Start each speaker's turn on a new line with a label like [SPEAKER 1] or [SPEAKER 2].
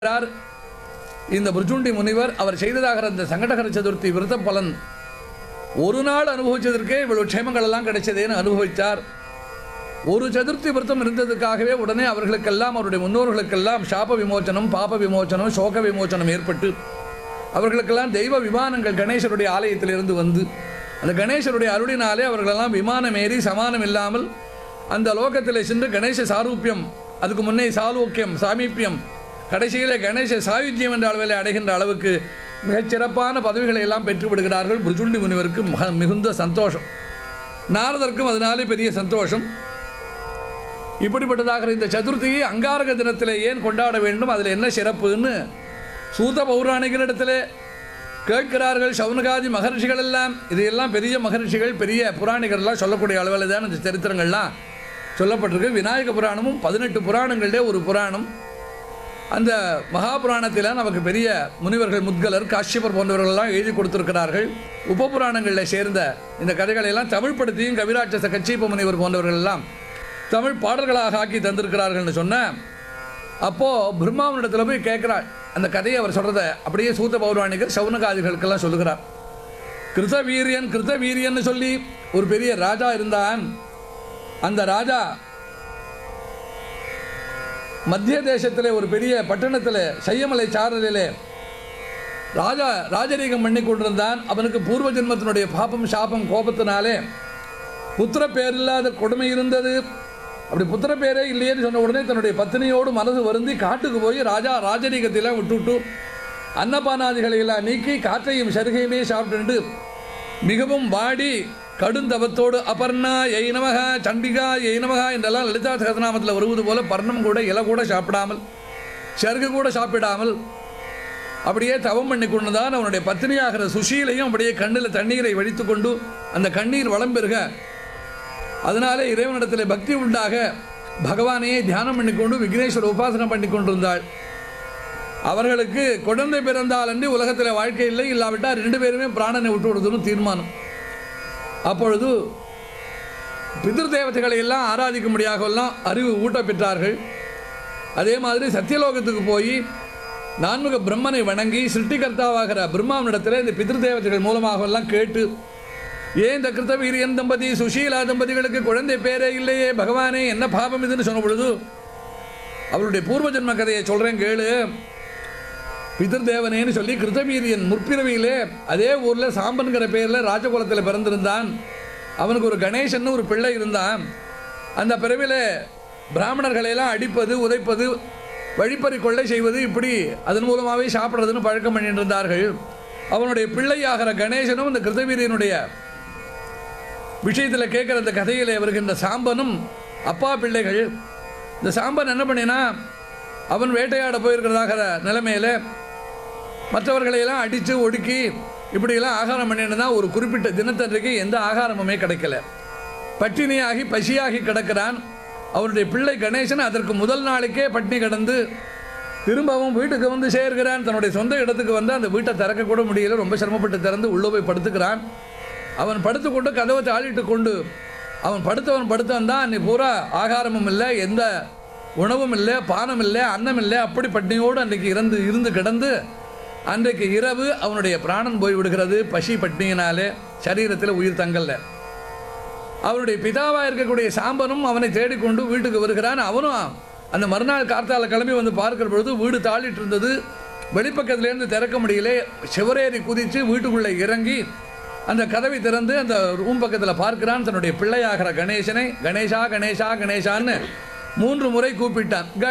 [SPEAKER 1] இருக்கிறார் இந்த புருஜுண்டி முனிவர் அவர் செய்ததாக அந்த சங்கடகர சதுர்த்தி விரத பலன் ஒரு நாள் அனுபவிச்சதற்கே இவ்வளவு க்ஷேமங்கள் எல்லாம் கிடைச்சதேன்னு அனுபவித்தார் ஒரு சதுர்த்தி விரதம் இருந்ததுக்காகவே உடனே அவர்களுக்கெல்லாம் அவருடைய முன்னோர்களுக்கெல்லாம் சாப விமோச்சனம் பாப விமோச்சனம் சோக விமோச்சனம் ஏற்பட்டு அவர்களுக்கெல்லாம் தெய்வ விமானங்கள் கணேசருடைய ஆலயத்திலிருந்து வந்து அந்த கணேசருடைய அருளினாலே அவர்களெல்லாம் விமானம் ஏறி சமானம் இல்லாமல் அந்த லோகத்தில் சென்று கணேச சாரூபியம் அதுக்கு முன்னே சாலோக்கியம் சாமீப்பியம் கடைசியிலே கணேச சாயுஜ்யம் என்ற அளவில் அடைகின்ற அளவுக்கு மிகச்சிறப்பான பதவிகளை எல்லாம் பெற்று விடுகிறார்கள் புருஜுண்டி முனிவருக்கு மக- மிகுந்த சந்தோஷம் நாரதற்கும் அதனாலே பெரிய சந்தோஷம் இப்படிப்பட்டதாக இந்த சதுர்த்தியை அங்காரக தினத்தில் ஏன் கொண்டாட வேண்டும் அதில் என்ன சிறப்புன்னு சூத பௌராணிகளிடத்தில் கேட்கிறார்கள் சவுனகாதி மகர்ஷிகள் எல்லாம் இதையெல்லாம் பெரிய மகர்ஷிகள் பெரிய புராணிகள் எல்லாம் சொல்லக்கூடிய அளவில் தான் இந்த சரித்திரங்கள்லாம் சொல்லப்பட்டிருக்கு விநாயக புராணமும் பதினெட்டு புராணங்களிலே ஒரு புராணம் அந்த மகாபுராணத்தில் நமக்கு பெரிய முனிவர்கள் முத்கலர் காஷ்யபர் போன்றவர்களெல்லாம் எழுதி கொடுத்திருக்கிறார்கள் உபபுராணங்களில் சேர்ந்த இந்த கதைகளை எல்லாம் தமிழ்படுத்தியும் கவிராட்சச கச்சிப்ப முனிவர் போன்றவர்கள் எல்லாம் தமிழ் பாடல்களாக ஆக்கி தந்திருக்கிறார்கள்னு சொன்ன அப்போது பிரம்மாவனிடத்தில் போய் கேட்குறாள் அந்த கதையை அவர் சொல்கிறத அப்படியே சூத்த பௌராணிகர் சவுனகாதிகளுக்கெல்லாம் சொல்லுகிறார் கிருத வீரியன் கிருத வீரியன்னு சொல்லி ஒரு பெரிய ராஜா இருந்தான் அந்த ராஜா மத்திய தேசத்தில் ஒரு பெரிய பட்டணத்தில் சையமலை சாரலிலே ராஜா ராஜரீகம் பண்ணி கொண்டிருந்தான் அவனுக்கு பூர்வ ஜென்மத்தினுடைய பாபம் சாபம் கோபத்தினாலே புத்திர பேர் இல்லாத கொடுமை இருந்தது அப்படி புத்திர பேரே இல்லையேன்னு சொன்ன உடனே தன்னுடைய பத்தினியோடு மனது வருந்தி காட்டுக்கு போய் ராஜா ராஜரீகத்தையெல்லாம் விட்டுவிட்டு அன்னபானாதிகளை எல்லாம் நீக்கி காற்றையும் சருகையுமே சாப்பிட்டு மிகவும் வாடி கடுந்தவத்தோடு அபர்ணா எய் நமக சண்டிகா எய் நமகா என்றெல்லாம் லலிதா சகதநாமத்தில் வருவது போல பர்ணம் கூட இலை கூட சாப்பிடாமல் சருகு கூட சாப்பிடாமல் அப்படியே தவம் பண்ணி கொண்டுதான் அவனுடைய பத்தினியாகிற சுஷீலையும் அப்படியே கண்ணில் தண்ணீரை வடித்து கொண்டு அந்த கண்ணீர் வளம் பெருக அதனாலே இறைவனிடத்தில் பக்தி உண்டாக பகவானையே தியானம் பண்ணிக்கொண்டு விக்னேஸ்வர உபாசனை பண்ணி கொண்டிருந்தாள் அவர்களுக்கு குழந்தை பிறந்தால் அன்றி உலகத்தில் வாழ்க்கை இல்லை இல்லாவிட்டால் ரெண்டு பேருமே பிராணனை விட்டு விடுறதுன்னு தீர்மானம் அப்பொழுது பிதிர் தேவதைகளை எல்லாம் ஆராதிக்கும்படியாகவெல்லாம் அறிவு ஊட்ட பெற்றார்கள் அதே மாதிரி சத்தியலோகத்துக்கு போய் நான்முக பிரம்மனை வணங்கி சிருஷ்டிகர்த்தாவாகிற பிரம்மாவனிடத்தில் இந்த பிதிர் தேவதைகள் மூலமாகவெல்லாம் கேட்டு ஏன் இந்த கிருத்தவீரியன் தம்பதி சுஷீலா தம்பதிகளுக்கு குழந்தை பேரே இல்லையே பகவானே என்ன பாபம் இதுன்னு சொன்ன பொழுது அவருடைய பூர்வ ஜென்ம கதையை சொல்கிறேன் கேளு பிதர்தேவனேன்னு சொல்லி கிருத்தவீரியன் முற்பிறவியிலே அதே ஊரில் சாம்பன்கிற பேரில் ராஜகுலத்தில் பிறந்திருந்தான் அவனுக்கு ஒரு கணேசன் ஒரு பிள்ளை இருந்தான் அந்த பிறவியில் பிராமணர்களையெல்லாம் அடிப்பது உதைப்பது வழிப்பறி கொள்ளை செய்வது இப்படி அதன் மூலமாகவே சாப்பிட்றதுன்னு பழக்கம் பண்ணிட்டு இருந்தார்கள் அவனுடைய பிள்ளையாகிற கணேசனும் இந்த கிருத்தவீரியனுடைய விஷயத்தில் கேட்குற அந்த கதையில் வருகின்ற சாம்பனும் அப்பா பிள்ளைகள் இந்த சாம்பன் என்ன பண்ணினா அவன் வேட்டையாட போயிருக்கிறதாக நிலைமையில மற்றவர்களையெல்லாம் அடித்து ஒடுக்கி இப்படியெல்லாம் ஆகாரம் பண்ணிட்டு தான் ஒரு குறிப்பிட்ட தினத்தன்றைக்கு எந்த ஆகாரமுமே கிடைக்கல பட்டினியாகி பசியாகி கிடக்கிறான் அவனுடைய பிள்ளை கணேசன் அதற்கு முதல் நாளைக்கே பட்டினி கிடந்து திரும்பவும் வீட்டுக்கு வந்து சேர்கிறான் தன்னுடைய சொந்த இடத்துக்கு வந்து அந்த வீட்டை திறக்க கூட முடியல ரொம்ப சிரமப்பட்டு திறந்து உள்ளே போய் படுத்துக்கிறான் அவன் படுத்துக்கொண்டு கதவை தாளிட்டு கொண்டு அவன் படுத்தவன் படுத்தவன் தான் அன்னைக்கு பூரா ஆகாரமும் இல்லை எந்த உணவும் இல்லை பானம் இல்லை அன்னம் இல்லை அப்படி பட்டினியோடு அன்றைக்கு இறந்து இருந்து கிடந்து அன்றைக்கு இரவு அவனுடைய பிராணன் போய் விடுகிறது பசி பட்டினியினாலே சரீரத்தில் உயிர் தங்கல்ல அவனுடைய பிதாவாக இருக்கக்கூடிய சாம்பனும் அவனை தேடிக்கொண்டு வீட்டுக்கு வருகிறான் அவனும் அந்த மறுநாள் கார்த்தால கிளம்பி வந்து பார்க்கிற பொழுது வீடு தாளிட்டு இருந்தது வெளிப்பக்கத்துலேருந்து திறக்க முடியல சிவரேறி குதித்து வீட்டுக்குள்ளே இறங்கி அந்த கதவை திறந்து அந்த ரூம் பக்கத்தில் பார்க்கிறான் தன்னுடைய பிள்ளையாகிற கணேசனை கணேசா கணேசா கணேசான்னு மூன்று முறை கூப்பிட்டான்